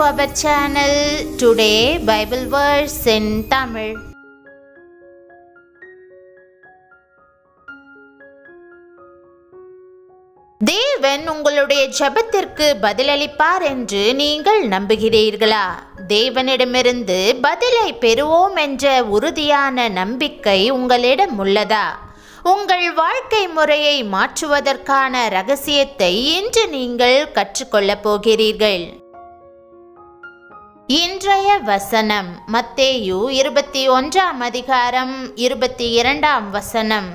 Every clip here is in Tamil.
our channel. Today, Bible verse in Tamil. தேவன் உங்களுடைய ஜெபத்திற்கு பதிலளிப்பார் என்று நீங்கள் நம்புகிறீர்களா தேவனிடமிருந்து பதிலை பெறுவோம் என்ற உறுதியான நம்பிக்கை உங்களிடம் உள்ளதா உங்கள் வாழ்க்கை முறையை மாற்றுவதற்கான ரகசியத்தை இன்று நீங்கள் கற்றுக்கொள்ளப் போகிறீர்கள் இன்றைய வசனம் மத்தேயு இருபத்தி ஒன்றாம் அதிகாரம் இருபத்தி இரண்டாம் வசனம்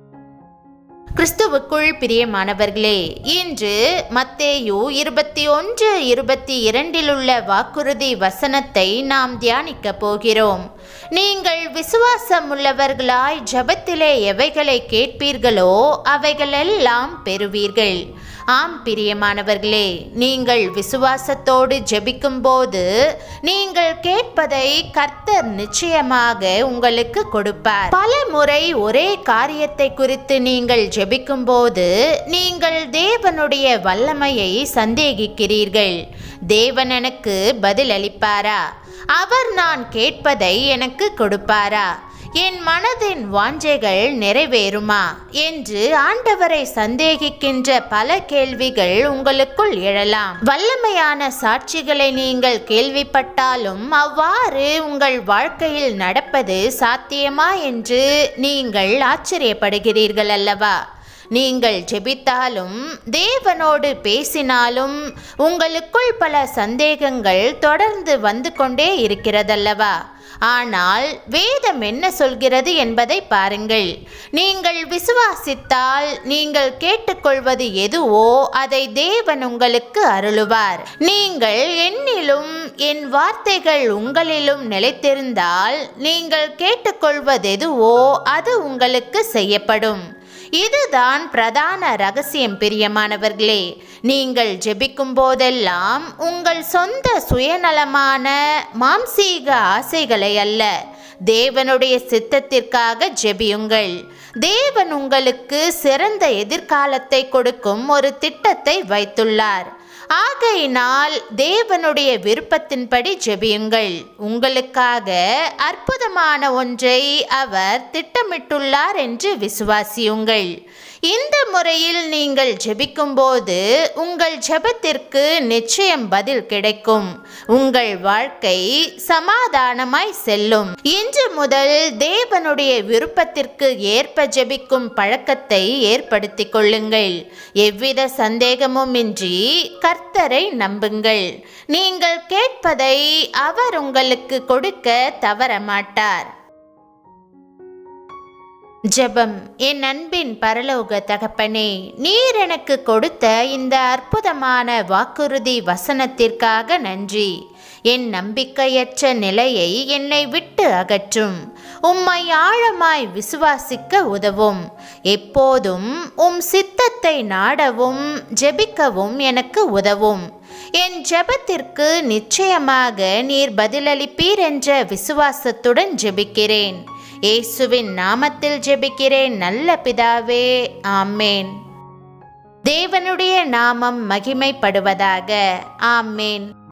கிறிஸ்துவுக்குள் பிரியமானவர்களே இன்று மத்தேயு இருபத்தி ஒன்று இருபத்தி இரண்டிலுள்ள வாக்குறுதி வசனத்தை நாம் தியானிக்க போகிறோம் நீங்கள் விசுவாசம் உள்ளவர்களாய் ஜபத்திலே எவைகளை கேட்பீர்களோ அவைகளெல்லாம் பெறுவீர்கள் ஆம் பிரியமானவர்களே நீங்கள் விசுவாசத்தோடு ஜெபிக்கும்போது நீங்கள் கேட்பதை கர்த்தர் நிச்சயமாக உங்களுக்கு கொடுப்பார் பல முறை ஒரே காரியத்தை குறித்து நீங்கள் ஜெபிக்கும்போது நீங்கள் தேவனுடைய வல்லமையை சந்தேகிக்கிறீர்கள் தேவன் எனக்கு பதில் அளிப்பாரா அவர் நான் கேட்பதை எனக்கு கொடுப்பாரா என் மனதின் வாஞ்சைகள் நிறைவேறுமா என்று ஆண்டவரை சந்தேகிக்கின்ற பல கேள்விகள் உங்களுக்குள் எழலாம் வல்லமையான சாட்சிகளை நீங்கள் கேள்விப்பட்டாலும் அவ்வாறு உங்கள் வாழ்க்கையில் நடப்பது சாத்தியமா என்று நீங்கள் ஆச்சரியப்படுகிறீர்கள் அல்லவா நீங்கள் ஜெபித்தாலும் தேவனோடு பேசினாலும் உங்களுக்குள் பல சந்தேகங்கள் தொடர்ந்து வந்து கொண்டே இருக்கிறதல்லவா ஆனால் வேதம் என்ன சொல்கிறது என்பதை பாருங்கள் நீங்கள் விசுவாசித்தால் நீங்கள் கேட்டுக்கொள்வது எதுவோ அதை தேவன் உங்களுக்கு அருளுவார் நீங்கள் என்னிலும் என் வார்த்தைகள் உங்களிலும் நிலைத்திருந்தால் நீங்கள் கேட்டுக்கொள்வதெதுவோ அது உங்களுக்கு செய்யப்படும் இதுதான் பிரதான ரகசியம் பிரியமானவர்களே நீங்கள் ஜெபிக்கும் போதெல்லாம் உங்கள் சொந்த சுயநலமான மாம்சீக ஆசைகளை அல்ல தேவனுடைய சித்தத்திற்காக ஜெபியுங்கள் தேவன் உங்களுக்கு சிறந்த எதிர்காலத்தை கொடுக்கும் ஒரு திட்டத்தை வைத்துள்ளார் ஆகையினால் தேவனுடைய விருப்பத்தின்படி ஜெபியுங்கள் உங்களுக்காக அற்புதமான ஒன்றை அவர் திட்டமிட்டுள்ளார் என்று விசுவாசியுங்கள் இந்த முறையில் நீங்கள் ஜெபிக்கும்போது உங்கள் ஜெபத்திற்கு நிச்சயம் பதில் கிடைக்கும் உங்கள் வாழ்க்கை சமாதானமாய் செல்லும் இன்று முதல் தேவனுடைய விருப்பத்திற்கு ஏற்ப ஜெபிக்கும் பழக்கத்தை ஏற்படுத்திக் கொள்ளுங்கள் எவ்வித சந்தேகமும் இன்றி கர்த்தரை நம்புங்கள் நீங்கள் கேட்பதை அவர் உங்களுக்கு கொடுக்க தவறமாட்டார் ஜெபம் என் அன்பின் பரலோக தகப்பனே நீர் எனக்கு கொடுத்த இந்த அற்புதமான வாக்குறுதி வசனத்திற்காக நன்றி என் நம்பிக்கையற்ற நிலையை என்னை விட்டு அகற்றும் உம்மை ஆழமாய் விசுவாசிக்க உதவும் எப்போதும் உம் சித்தத்தை நாடவும் ஜெபிக்கவும் எனக்கு உதவும் என் ஜெபத்திற்கு நிச்சயமாக நீர் பதிலளிப்பீர் என்ற விசுவாசத்துடன் ஜெபிக்கிறேன் இயேசுவின் நாமத்தில் ஜெபிக்கிறேன் நல்ல பிதாவே ஆமேன் தேவனுடைய நாமம் மகிமைப்படுவதாக ஆமேன்